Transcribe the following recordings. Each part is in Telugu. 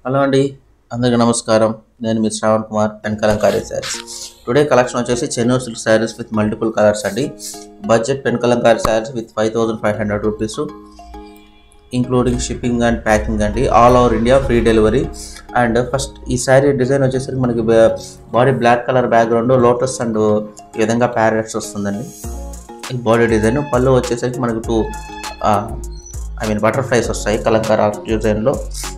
హలో అండి అందరికీ నమస్కారం నేను మీ Shravan Kumar and Kalamkari sarees today collection వచ్చేసి Chennur silk sarees with multiple colours అండి budget pen Kalamkari sarees with five thousand five hundred rupees including shipping and packing అండి all over India free delivery and first ఈ శారీ డిజైన్ వచ్చేసరికి మనకి body black colour background lotus and ఈ విధంగా ప్యారెట్స్ వస్తుందండి ఈ బాడీ డిజైన్ పళ్ళు వచ్చేసరికి మనకు టూ ఐ మీన్ బటర్ఫ్లైస్ వస్తాయి కలంకార డిజైన్లో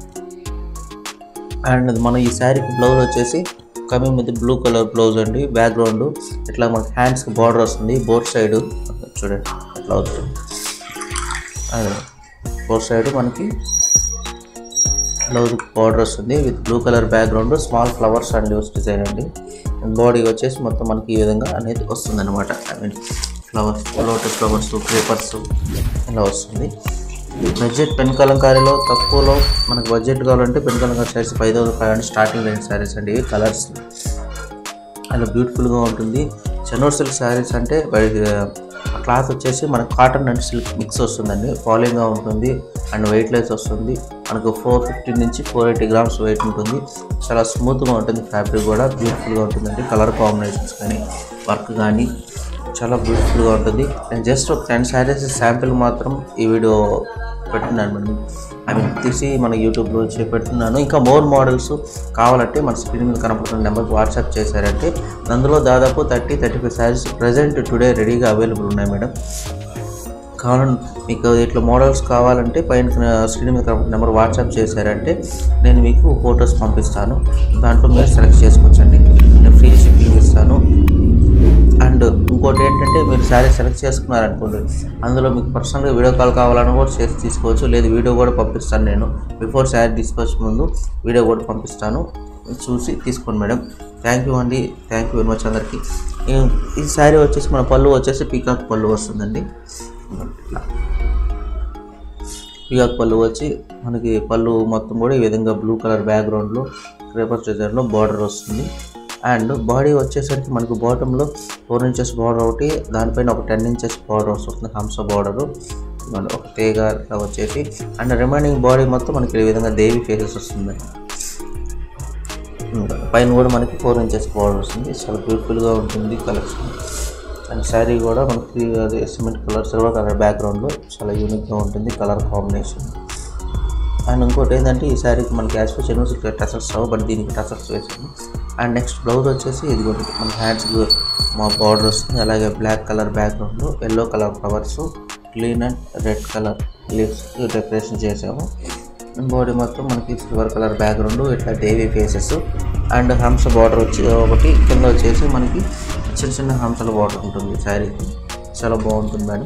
అండ్ మన ఈ శారీకి బ్లౌజ్ వచ్చేసి coming with blue colour blouse అండి బ్యాక్గ్రౌండ్ ఇట్లా మనకి హ్యాండ్స్కి బార్డర్ వస్తుంది బోర్డ్ సైడ్ చూడండి అట్లా వస్తుంది అదే బోర్డ్ సైడ్ మనకి బ్లౌజ్ బార్డర్ వస్తుంది with blue colour background small flowers and use design అండి బాడీ వచ్చేసి మొత్తం మనకి ఈ విధంగా అనేది వస్తుంది అనమాట I mean flowers lotus flowers papers ఇలా వస్తుంది బడ్జెట్ పెన్ కలంకారీలో తక్కువలో మనకు బడ్జెట్ కావాలంటే pen Kalamkari sarees five thousand five hundred starting range sarees అండి ఇవి కలర్స్ అలా బ్యూటిఫుల్గా ఉంటుంది చెన్నూరు సిల్క్ శారీస్ అంటే క్లాత్ వచ్చేసి మనకు కాటన్ అండ్ సిల్క్ మిక్స్ వస్తుందండి ఫాలోయింగ్గా ఉంటుంది అండ్ వెయిట్ లెస్ వస్తుంది మనకు ఫోర్ ఫిఫ్టీ నుంచి ఫోర్ ఎయిటీ గ్రామ్స్ వెయిట్ ఉంటుంది చాలా స్మూత్గా ఉంటుంది ఫ్యాబ్రిక్ కూడా బ్యూటిఫుల్గా ఉంటుందండి కలర్ కాంబినేషన్స్ కానీ వర్క్ కానీ చాలా బ్యూటిఫుల్గా ఉంటుంది నేను జస్ట్ ఒక టెన్ శారీస్ శాంపిల్ మాత్రం ఈ వీడియో పెట్టున్నాను మేడం ఐ మీన్ తీసి మన యూట్యూబ్లో పెడుతున్నాను ఇంకా మోర్ మోడల్స్ కావాలంటే మన స్క్రీన్ మీద కనపడుతున్న నెంబర్కి వాట్సాప్ చేశారంటే అందులో దాదాపు thirty thirty five sarees present today రెడీగా అవైలబుల్ ఉన్నాయి మేడం కావాలని మీకు ఇట్లా మోడల్స్ కావాలంటే పైన స్క్రీన్ మీద కనపడుతున్న నెంబర్ వాట్సాప్ చేశారంటే నేను మీకు ఫొటోస్ పంపిస్తాను దాంట్లో మీరు సెలెక్ట్ చేసుకోవచ్చండి నేను ఫ్రీ షిప్పింగ్ ఇస్తాను అండ్ ఇంకోటి ఏంటంటే మీరు శారీ సెలెక్ట్ చేసుకున్నారనుకోండి అందులో మీకు పర్సనల్గా వీడియో కాల్ కావాలని కూడా చేసి తీసుకోవచ్చు లేదు వీడియో కూడా పంపిస్తాను నేను బిఫోర్ శారీ డిస్పాచ్ ముందు వీడియో కూడా పంపిస్తాను చూసి తీసుకోండి మేడం థ్యాంక్ యూ అండి థ్యాంక్ యూ వెరీ మచ్ అందరికీ ఈ- ఈ శారీ వచ్చేసి మన పళ్ళు వచ్చేసి పీకాక్ పళ్ళు వస్తుందండి ఇట్లా పియాక్ పళ్ళు వచ్చి మనకి పళ్ళు మొత్తం కూడా ఈ విధంగా బ్లూ కలర్ బ్యాక్గ్రౌండ్లో క్రేపర్ డిజైన్లో బార్డర్ వస్తుంది అండ్ బాడీ వచ్చేసరికి మనకు బాటంలో ఫోర్ ఇంచెస్ బార్డర్ ఒకటి దానిపైన ఒక టెన్ ఇంచెస్ బార్డర్ వస్తుంది హంస బార్డరు ఒక తీగ ఇట్లా వచ్చేసి అండ్ రిమైనింగ్ బాడీ మొత్తం మనకి ఈ విధంగా దేవి ఫేసెస్ వస్తుంది ఇంకా పైన కూడా మనకి ఫోర్ ఇంచెస్ బార్డర్ వస్తుంది చాలా బ్యూటిఫుల్గా ఉంటుంది కలెక్షన్ అండ్ శారీ కూడా మనకి అది సిమెంట్ కలర్ సిల్వర్ కలర్ బ్యాక్గ్రౌండ్లో చాలా యూనిక్గా ఉంటుంది కలర్ కాంబినేషన్ అండ్ ఇంకోటి ఏంటంటే ఈ శారీకి మనకి as per Chennur silk tussars రావు బట్ దీనికి టసర్స్ వేసాము అండ్ నెక్స్ట్ బ్లౌజ్ వచ్చేసి ఇది కూడా మన హ్యాండ్స్కి మా బార్డర్ వస్తుంది అలాగే black colour background yellow colour flowers clean and red colour leaves decoration చేసాము బాడీ మొత్తం మనకి సిల్వర్ కలర్ బ్యాక్గ్రౌండ్ ఇట్లా దేవి ఫేసెస్ అండ్ హంస బార్డర్ వచ్చి ఒకటి కింద వచ్చేసి మనకి చిన్న చిన్న హంసల బార్డర్ ఉంటుంది శారీకి చాలా బాగుంటుంది మేడం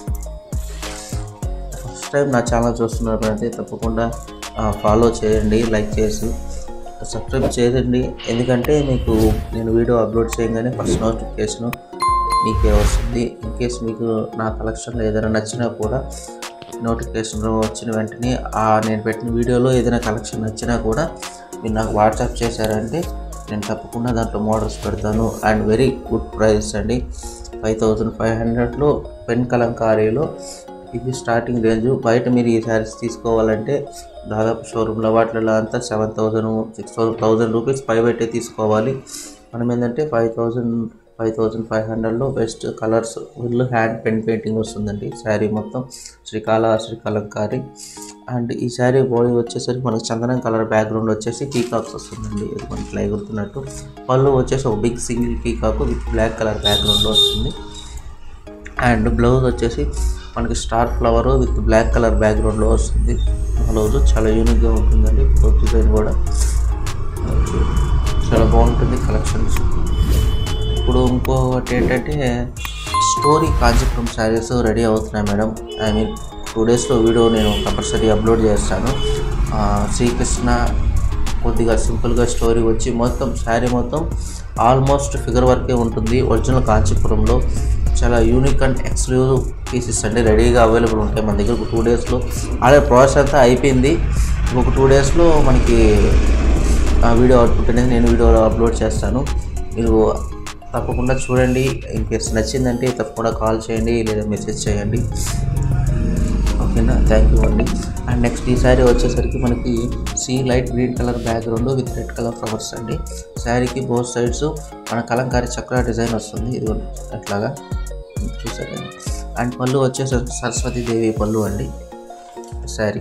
ఫస్ట్ టైం నా ఛానల్ చూస్తున్నప్పుడైతే తప్పకుండా ఫాలో చేయండి లైక్ చేసి సబ్స్క్రైబ్ చేయండి ఎందుకంటే మీకు నేను వీడియో అప్లోడ్ చేయగానే ఫస్ట్ నోటిఫికేషన్ మీకే వస్తుంది ఇన్ కేస్ మీకు నా కలెక్షన్లో ఏదైనా నచ్చినా కూడా నోటిఫికేషన్ వచ్చిన వెంటనే ఆ నేను పెట్టిన వీడియోలో ఏదైనా కలెక్షన్ నచ్చినా కూడా మీరు నాకు వాట్సాప్ చేశారంటే నేను తప్పకుండా దాంట్లో మోడల్స్ పెడతాను అండ్ వెరీ గుడ్ ప్రైస్ అండి ఫైవ్ థౌజండ్ ఫైవ్ హండ్రెడ్లో పెన్ కలంకారీలో ఇది స్టార్టింగ్ రేంజ్ బయట మీరు ఈ శారీస్ తీసుకోవాలంటే దాదాపు షోరూంలో వాటిలో అంతా seven thousand six thousand thousand rupees పై పెట్టే తీసుకోవాలి మనం ఏంటంటే five thousand five thousand five హండ్రెడ్లో best colours full hand pen painting వస్తుందండి శారీ మొత్తం శ్రీకాళ శ్రీ కలంకారీ అండ్ ఈ శారీ బాడీ వచ్చేసరికి మనకు చందనం కలర్ బ్యాక్గ్రౌండ్ వచ్చేసి పీకాక్స్ వస్తుందండి ఇది మనకి ఇలా ఎగురుతున్నట్టు పళ్ళు వచ్చేసి ఒక big single peacock with black colour బ్యాక్గ్రౌండ్లో వస్తుంది అండ్ బ్లౌజ్ వచ్చేసి మనకి star flower with black colour బ్యాక్గ్రౌండ్లో వస్తుంది బ్లౌజ్ చాలా యూనిక్గా ఉంటుందండి బ్లౌజ్ డిజైన్ కూడా చాలా బాగుంటుంది కలెక్షన్స్ ఇప్పుడు ఇంకోటి ఏంటంటే స్టోరీ కాంచీపురం శారీస్ రెడీ అవుతున్నాయి మేడం ఐ మీన్ టూ డేస్లో వీడియో నేను కంపల్సరీ అప్లోడ్ చేస్తాను ఆ, శ్రీకృష్ణ కొద్దిగా సింపుల్గా స్టోరీ వచ్చి మొత్తం శారీ మొత్తం ఆల్మోస్ట్ ఫిగర్ వర్కే ఉంటుంది ఒరిజినల్ కాంచీపురంలో చాలా యూనిక్ అండ్ ఎక్స్క్లూజివ్ పీసెస్ అండి రెడీగా అవైలబుల్ ఉంటాయి మన దగ్గర ఒక టూ డేస్లో ఆల్రెడీ ప్రాసెస్ అంతా అయిపోయింది ఒక టూ డేస్లో మనకి ఆ వీడియో అవుట్పుట్ అనేది నేను వీడియోలో అప్లోడ్ చేస్తాను మీరు తప్పకుండా చూడండి ఇన్ కేస్ నచ్చిందంటే తప్పకుండా కాల్ చేయండి లేదా మెసేజ్ చేయండి ఓకేనా థ్యాంక్ యూ అండి అండ్ నెక్స్ట్ ఈ శారీ వచ్చేసరికి మనకి sea light green colour background with red colour flowers అండి శారీకి బోత్ సైడ్స్ మన కలంకారీ చక్ర డిజైన్ వస్తుంది ఇది అట్లాగా చూసారు అండ్ పళ్ళు వచ్చేసరికి సరస్వతి దేవి పళ్ళు అండి శారీ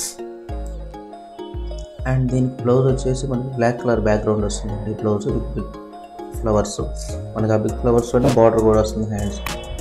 అండ్ దీనికి బ్లౌజ్ వచ్చేసి మనకి బ్లాక్ కలర్ బ్యాక్గ్రౌండ్ వస్తుందండి బ్లౌజ్ విత్ బిగ్ ఫ్లవర్స్ మనకి ఆ బిగ్ ఫ్లవర్స్ తోనే బార్డర్ కూడా వస్తుంది హ్యాండ్స్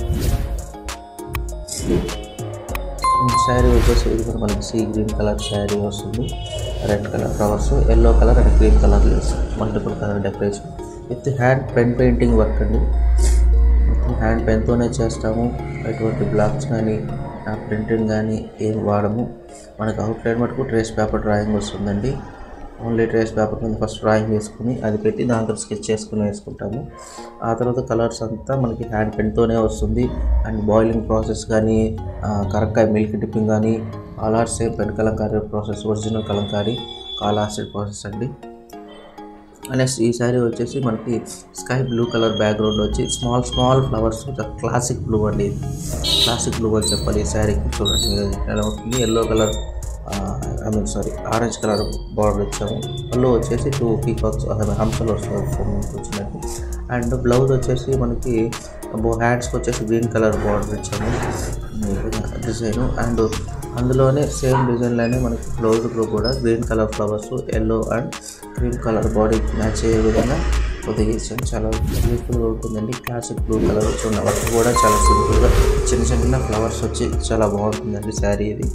శారీ వచ్చేసి ఇది కూడా మనకి సీ గ్రీన్ కలర్ శారీ వస్తుంది red colour flowers yellow colour and green colour multiple colour decoration with hand pen painting work అండి మొత్తం హ్యాండ్ పెన్తోనే చేస్తాము ఎటువంటి బ్లాక్స్ కానీ ప్రింటింగ్ కానీ ఏం వాడము మనకు అవుట్లైన్ మటుకు ట్రేస్ పేపర్ డ్రాయింగ్ వస్తుందండి ఓన్లీ ట్రేస్ పేపర్ మీద ఫస్ట్ డ్రాయింగ్ వేసుకుని అది పెట్టి దాంట్లో స్కెచ్ చేసుకుని వేసుకుంటాము ఆ తర్వాత కలర్స్ అంతా మనకి హ్యాండ్ పెన్తోనే వస్తుంది అండ్ బాయిలింగ్ ప్రాసెస్ కానీ కరక్కాయ మిల్క్ డిప్పింగ్ కానీ all are same pen Kalamkari process original Kalamkari call acid process అండి నెక్స్ట్ ఈ శారీ వచ్చేసి మనకి స్కై బ్లూ కలర్ బ్యాక్గ్రౌండ్ వచ్చి small small flowers classic blue అండి ఇది క్లాసిక్ బ్లూ అని చెప్పాలి ఈ శారీకి చూడండి మీరు ఎలా ఉంటుంది yellow colour I mean sorry orange colour border ఇచ్చాము పళ్ళు వచ్చేసి టూ పీకాక్స్ హంసలు వస్తుంది వచ్చినట్టు అండ్ బ్లౌజ్ వచ్చేసి మనకి హ్యాండ్స్కి వచ్చేసి గ్రీన్ కలర్ బార్డర్ ఇచ్చాము డిజైన్ అండ్ అందులోనే సేమ్ డిజైన్లోనే మనకి బ్లౌజ్లో కూడా green colour flowers yellow and green colour body match అయ్యే విధంగా కొద్దిగా ఇచ్చాము చాలా బ్యూటిఫుల్గా ఉంటుందండి క్లాసిక్ బ్లూ కలర్ వచ్చిన వర్క్ కూడా చాలా సింపుల్గా చిన్న చిన్న ఫ్లవర్స్ వచ్చి చాలా బాగుంటుందండి శారీ ఇది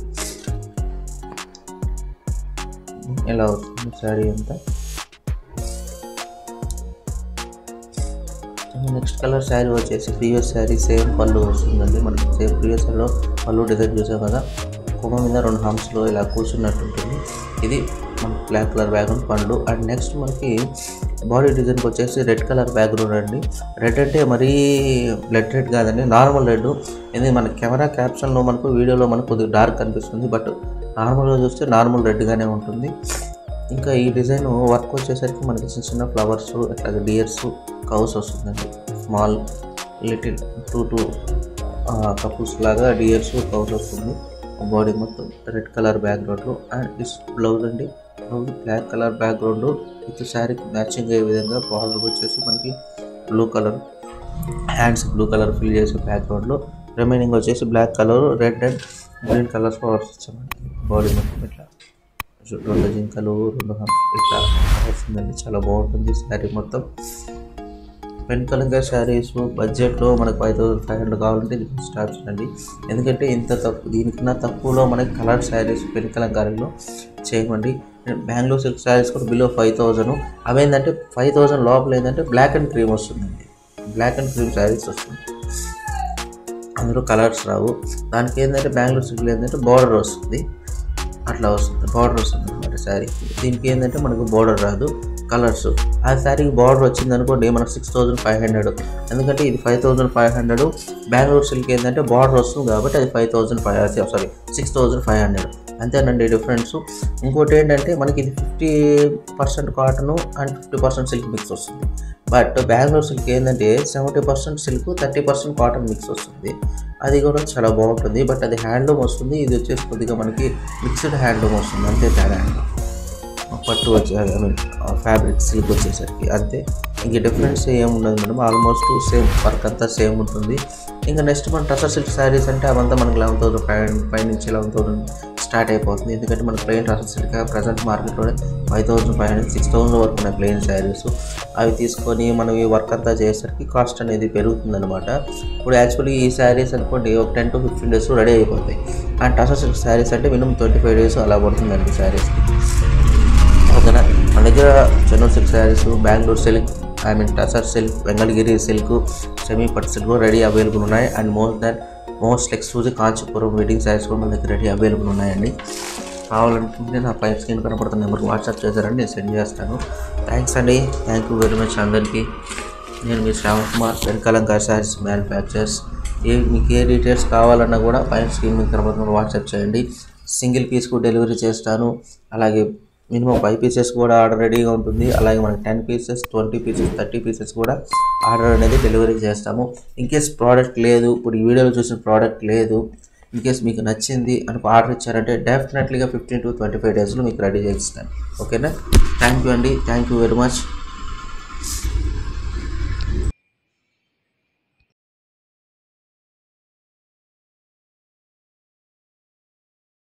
ఎలా అవుతుంది శారీ అంతా నెక్స్ట్ కలర్ శారీ వచ్చేసి ప్రీవియస్ శారీ సేమ్ పళ్ళు వస్తుందండి మనకి సేమ్ ప్రీవియస్ లో పళ్ళు డిజైన్ చూసాం కదా కొమ్మ మీద రెండు హంప్స్లో ఇలా కూర్చున్నట్టు ఉంటుంది ఇది మనకి బ్లాక్ కలర్ బ్యాక్గ్రౌండ్ పండు అండ్ నెక్స్ట్ మనకి బాడీ డిజైన్కి వచ్చేసి రెడ్ కలర్ బ్యాక్గ్రౌండ్ అండి రెడ్ అంటే మరీ బ్లడ్ రెడ్ కాదండి నార్మల్ రెడ్ ఇది మన కెమెరా క్యాప్షన్లో మనకు వీడియోలో మనకు కొద్దిగా డార్క్ కనిపిస్తుంది బట్ నార్మల్గా చూస్తే నార్మల్ రెడ్గానే ఉంటుంది ఇంకా ఈ డిజైన్ వర్క్ వచ్చేసరికి మనకి చిన్న చిన్న ఫ్లవర్స్ అట్లాగే డియర్స్ కౌస్ వస్తుందండి small little two two couples లాగా డియర్స్ కౌస్ వస్తుంది బాడీ మొత్తం రెడ్ కలర్ బ్యాక్గ్రౌండ్లో అండ్ దిస్ బ్లౌజ్ అండి blouse black colour background with శారీకి మ్యాచింగ్ అయ్యే విధంగా బార్డర్ వచ్చేసి మనకి blue colour hands blue colour fill చేసే బ్యాక్గ్రౌండ్లో రిమైనింగ్ వచ్చేసి black colour red and green colours flowers ఇచ్చామండి బాడీ మొత్తం ఇట్లా రెండు జింకలు రెండు హంప్స్ ఇట్లా వస్తుందండి చాలా బాగుంటుంది శారీ మొత్తం పెన్ కలంగా శారీస్ బడ్జెట్లో మనకు ఫైవ్ థౌసండ్ ఫైవ్ హండ్రెడ్ కావాలంటే ఇది బెస్ట్ ఆప్షన్ అండి ఎందుకంటే ఇంత తక్కువ దీనికన్నా తక్కువలో మనకి కలర్ శారీస్ పెన్ కలంకారీలో చేయమండి బెంగళూరు సిల్క్ శారీస్ కూడా బిలో ఫైవ్ థౌజండ్ అవి ఏంటంటే ఫైవ్ థౌజండ్ లోపల ఏంటంటే బ్లాక్ అండ్ క్రీమ్ వస్తుందండి బ్లాక్ అండ్ క్రీమ్ శారీస్ వస్తుంది అందులో కలర్స్ రావు దానికి ఏంటంటే బెంగళూరు సిల్క్లో ఏంటంటే బార్డర్ వస్తుంది అట్లా వస్తుంది బార్డర్ వస్తుంది అనమాట శారీకి దీనికి ఏంటంటే మనకు బార్డర్ రాదు కలర్స్ ఆ శారీకి బార్డర్ వచ్చింది అనుకోండి మనకు సిక్స్ థౌజండ్ ఫైవ్ హండ్రెడ్ ఎందుకంటే ఇది five thousand five hundred Bengaluru silk ఏంటంటే బార్డర్ వస్తుంది కాబట్టి అది five thousand five sorry six thousand five hundred అంతేనండి డిఫరెన్స్ ఇంకోటి ఏంటంటే మనకి ఇది fifty percent cotton and fifty percent silk mix వస్తుంది బట్ బెంగళూరు సిల్క్ ఏంటంటే seventy percent silk thirty percent cotton mix వస్తుంది అది కూడా చాలా బాగుంటుంది బట్ అది హ్యాండ్లూమ్ వస్తుంది ఇది వచ్చేసి కొద్దిగా మనకి మిక్స్డ్ హ్యాండ్లూమ్ వస్తుంది అంతే తేడా అండి పట్టు వచ్చే ఐ మీన్ ఫ్యాబ్రిక్ సిల్క్ వచ్చేసరికి అంతే ఇంక డిఫరెన్స్ ఏం ఉండదు మేడం ఆల్మోస్ట్ సేమ్ వర్క్ అంతా సేమ్ ఉంటుంది ఇంకా నెక్స్ట్ మన టసర్ సిల్క్ శారీస్ అంటే అవంతా మనకి లెవెన్ థౌసండ్ ఫైవ్ ఫైవ్ నుంచి లెవెన్ థౌసండ్ స్టార్ట్ అయిపోతుంది ఎందుకంటే మన ప్లెయిన్ టసర్ సిల్క్ ప్రజెంట్ మార్కెట్లోనే five thousand five hundred six thousand వరకు ఉన్నాయి ప్లెయిన్ శారీస్ అవి తీసుకొని మనం ఈ వర్క్ అంతా చేసేసరికి కాస్ట్ అనేది పెరుగుతుంది అనమాట ఇప్పుడు యాక్చువల్లీ ఈ శారీస్ అనుకోండి ఒక ten to fifteen days ready అయిపోతాయి అండ్ టసర్ సిల్క్ శారీస్ అంటే మినిమం ట్వంటీ ఫైవ్ డేస్ అలా పడుతుందండి శారీస్కి ఓకేనా మన దగ్గర Chennur silk saris Bengaluru silk I mean tussar silk Venkatagiri silk semi పట్టు సిల్క్ రెడీ అవైలబుల్ ఉన్నాయి and most than most exclusive Kanchipuram wedding saris కూడా మన దగ్గర రెడీ అవైలబుల్ ఉన్నాయండి కావాలనుకుంటే నా పై స్క్రీన్ కనపడుతున్న నెంబర్కి వాట్సాప్ చేశారండి నేను సెండ్ చేస్తాను థ్యాంక్స్ అండి థ్యాంక్ యూ వెరీ మచ్ అందరికీ నేను మీ శ్రావణ్ కుమార్ వెనకాలంకార్ శారీస్ మ్యానుఫ్యాక్చర్స్ ఏ మీకు ఏ డీటెయిల్స్ కావాలన్నా కూడా పైన స్క్రీన్ మీద కనపడుతున్న వాట్సాప్ చేయండి సింగిల్ పీస్కు డెలివరీ చేస్తాను అలాగే మినిమం ఫైవ్ పీసెస్ కూడా ఆర్డర్ రెడీగా ఉంటుంది అలాగే మనకి ten pieces twenty pieces thirty pieces కూడా ఆర్డర్ అనేది డెలివరీ చేస్తాము ఇన్ కేస్ ప్రోడక్ట్ లేదు ఇప్పుడు ఈ వీడియోలో చూసిన ప్రోడక్ట్ లేదు ఇన్ కేస్ మీకు నచ్చింది అని ఆర్డర్ ఇచ్చారంటే డెఫినెట్లీగా ఫిఫ్టీన్ టు ట్వంటీ ఫైవ్ డేస్లో మీకు రెడీ చేస్తాను ఓకేనా థ్యాంక్ యూ అండి థ్యాంక్ యూ వెరీ మచ్